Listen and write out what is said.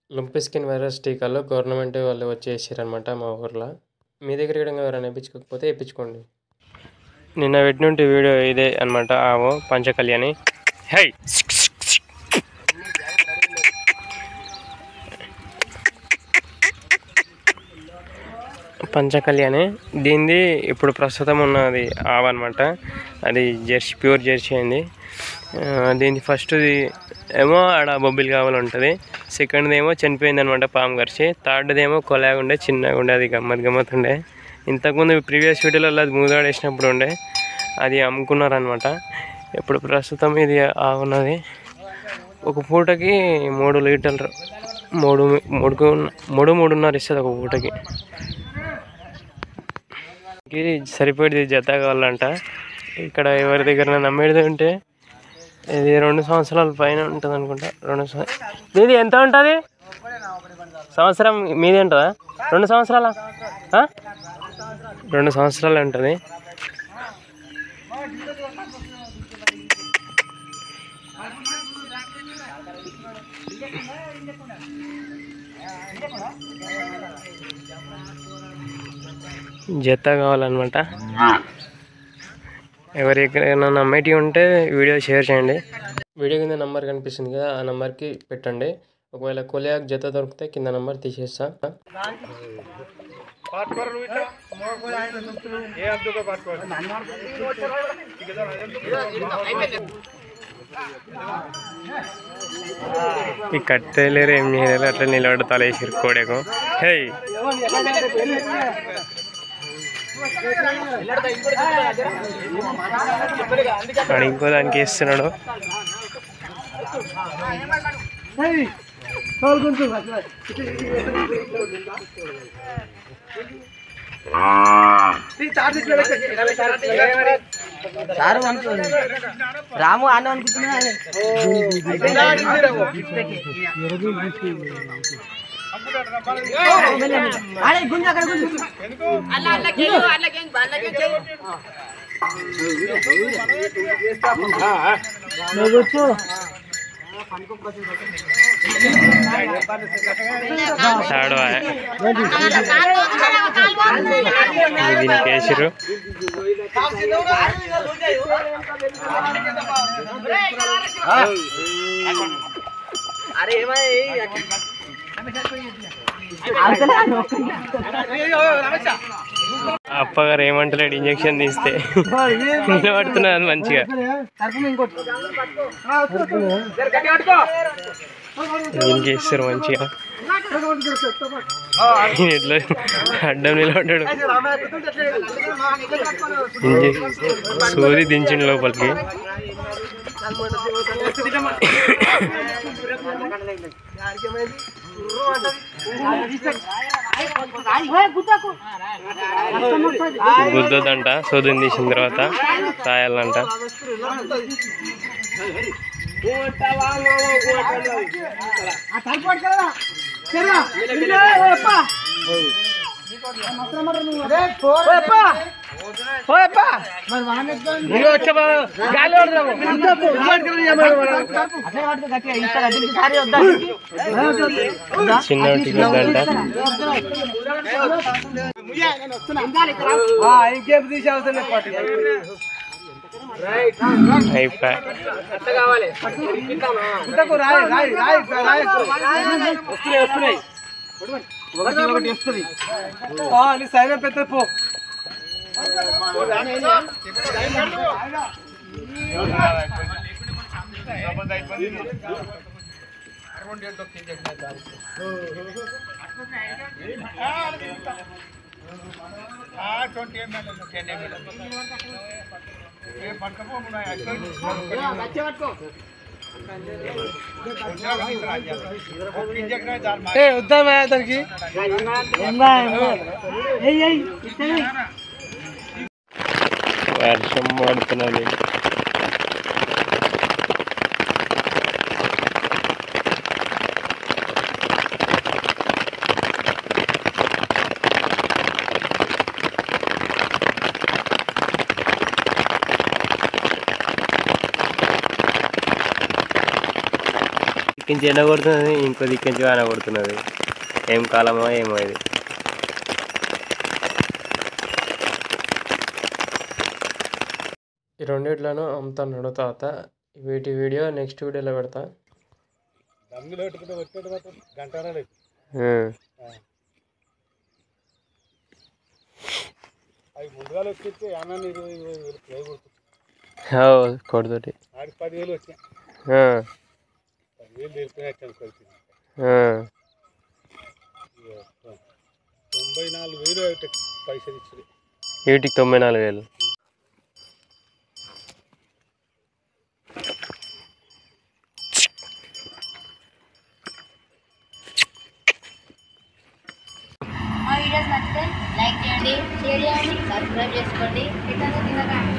లుంపి skin virus టీకాలు government వాళ్ళు వచ్చి వేసిరనమాట మా ఊర్లో మీ దగ్గర కూడా ఎవరైనా వేయించుకోకపోతే వేయించుకోండి నిన్న పెట్టినట్టు వీడియో ఇదే అనమాట ఆవో పంచకళ్యాణి హై పంచకళ్యాణి దీనిది ఇప్పుడు ప్రస్తుతం ఉన్నది ఆవన్నమాట అది జెర్సీ ప్యూర్ జెర్సీ అయింది ఆ, దీని ఫస్ట్ది ఏమో ఆడ బొబ్బిలి కావాలి ఉంటుంది సెకండ్ది ఏమో చనిపోయింది అనమాట పాము కరిచి థర్డ్ది ఏమో కొలాగా ఉండే చిన్నగా ఉండే అది గమ్మత్ గమ్మత్ ఉండే ఇంతకుముందు ప్రీవియస్ వీడియోలో అది మూదాడేసినప్పుడు ఉండే అది అమ్ముకున్నారనమాట ఇప్పుడు ప్రస్తుతం ఇది ఆ ఉన్నది ఒక పూటకి మూడు లీటర్లు మూడు మూడుకు మూడు మూడున్నర ఇస్తుంది ఒక పూటకి ఇది సరిపోయేది జత కావాలంట ఇక్కడ ఎవరి దగ్గర నమ్మేది ఉంటే ఇది రెండు సంవత్సరాల పైన ఉంటుంది అనుకుంటా రెండు సంవత్సరాలు ఇది ఎంత ఉంటుంది సంవత్సరం మీది ఉంటుందా రెండు సంవత్సరాల ఆ? రెండు సంవత్సరాలు ఉంటుంది జత కావాలన్నమాట ఎవరి ఎక్కడైనా నమ్మేటి ఉంటే వీడియో షేర్ చేయండి వీడియో కింద నంబర్ కనిపిస్తుంది కదా ఆ నెంబర్కి పెట్టండి ఒకవేళ కొలియాక్ జత దొరికితే కింద నంబర్ తీసేస్తా ఈ కట్టెలేరు ఏం చేయలేరు అట్లా నిలబడి తలేసిరు కోడేకు హే వాడు ఇంకో దానికి వేస్తున్నాడు సారు అనుకోండి రాము ఆనే అనుకుంటున్నా ఆడే గుంజు అక్కడ గుంజు నువ్వు కూర్చో తాడు దీనికి వేసిరు అరే అప్పగారు ఏమంటలేడు ఇంజక్షన్ తీస్తే నిలబడుతున్నారు మంచిగా దీనికి వేస్తారు మంచిగా ఈయన ఎట్లా అడ్డం నిలబడ్డాడు ఇంజెక్షన్ సూది దించిండు లోపలికి గుద్దదంట సూదిని తీసిన తర్వాత రాయాలంట చిన్నోటికి వద్దంట ఇంకేం తీసే అవసరం లేదు పాటు అయిపోయి ఇంతకు రాయి రాయి రాయి రాయి వస్తున్నాయి వస్తున్నాయి ఒకటి ఒకటి వస్తుంది ఆ, నీ సైన్ పెద్ద పో ఏ వద్దామా దానికి వర్షం పడుతున్నది దిక్కించి ఎండ కొడుతున్నది ఇంకో దిక్కించి వాన కొడుతున్నది ఏం కాలమో ఏమో ఇది ఈ రెండిట్లను అమ్ముతున్నాడు తాత వీటి వీడియో నెక్స్ట్ వీడియోలో పెడతా దమ్ములు పెట్టుకుంటే వచ్చేది మాత్రం గంటనే లేదు ఉమ్. అవి ముందుగా వచ్చేస్తే ఏమన్నా ఇరవై ఇరవై వేలు ప్లే కొడుతుంది ఓ, కొడుతోటి ఆడికి పదివేలు వచ్చాయి ఆ, పదివేలు తెలిపినట్టు కలిసి ఆ. తొంభై నాలుగు వేలు అయితే పైసలు ఇచ్చింది వీటికి తొంభై నాలుగు వేలు మా వీడియోస్ నచ్చితే లైక్ చేయండి షేర్ చేయండి సబ్స్క్రైబ్ చేసుకోండి ఇతను తినకండి